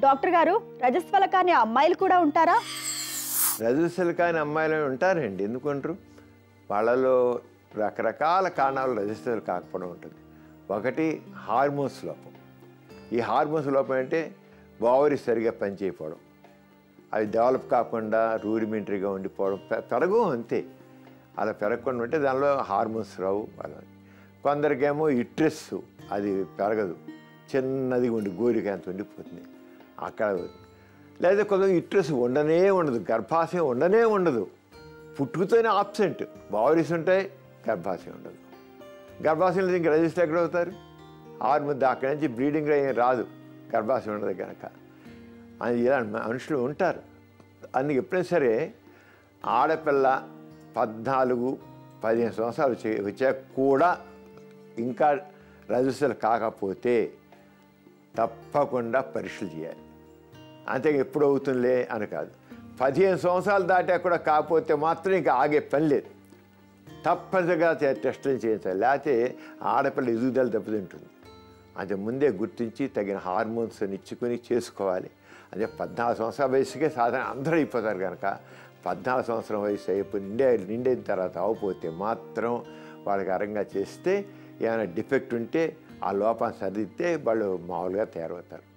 doctor గారు రజస్వల కాని అమ్మాయిలు కూడా ఉంటారా రజస్సులు కాని అమ్మాయిలు ఉంటారండి ఎందుకుంటారు వాళ్ళలో రకరకాల కారణాలు రజస్సులు కాకపోవడం ఉంటుంది ఒకటి హార్మోన్స్ లోపం ఈ హార్మోన్స్ లోపం అంటే బావరి సరిగా పనిచేయకపోవడం అవి డెవలప్ కాకుండా రూడిమెంటరీగా ఉండిపోవడం పె- పెరగవు అంతే అలా పెరగకుండా ఉంటే దానిలో హార్మోన్స్ రావు అలా కొందరికేమో ఇట్రెస్ అది పెరగదు చిన్నది ఉండి గోరిక అంత ఉండిపోతుంది అక్కడ లేదా కొంత ఇట్రెస్ ఉండనే ఉండదు గర్భాశయం ఉండనే ఉండదు పుట్టుకతోనే ఆబ్సెంట్ బావరీస్ ఉంటాయి గర్భాశయం ఉండదు గర్భాశయం ఇంక రజిస్టర్ ఎక్కడ అవుతారు హార్మోన్ అక్కడి నుంచి బ్లీడింగ్ ఏం రాదు గర్భాశయం ఉండదు కనుక అని ఇలాంటి మనుషులు ఉంటారు అందుకు ఎప్పుడైనా సరే ఆడపిల్ల పద్నాలుగు పదిహేను సంవత్సరాలు వచ్చే వచ్చాక కూడా ఇంకా రజస్సులు కాకపోతే తప్పకుండా పరీక్షలు చేయాలి అంతే ఎప్పుడు అవుతుందిలే అని కాదు పదిహేను సంవత్సరాలు దాటా కూడా కాకపోతే మాత్రం ఇంకా ఆగే పని లేదు తప్పనిసరిగా టె- టెస్టులు చేయించాలి లేకపోతే ఆడపిల్ల ఎదుగుదల దెబ్బతింటుంది అంటే ముందే గుర్తించి తగిన హార్మోన్స్ ఇచ్చుకొని చేసుకోవాలి అదే పద్నాలుగు సంవత్సరాల వయసుకే సాధారణ అందరూ అయిపోతారు కనుక పద్నాలుగు సంవత్సరం వయసు అయిపోయి నిండే నిండిన తర్వాత అవపోతే మాత్రం వాళ్ళకి అరంగా చేస్తే ఏమైనా డిఫెక్ట్ ఉంటే ఆ లోపాన్ని సరిదిద్దే వాళ్ళు మామూలుగా తయారవుతారు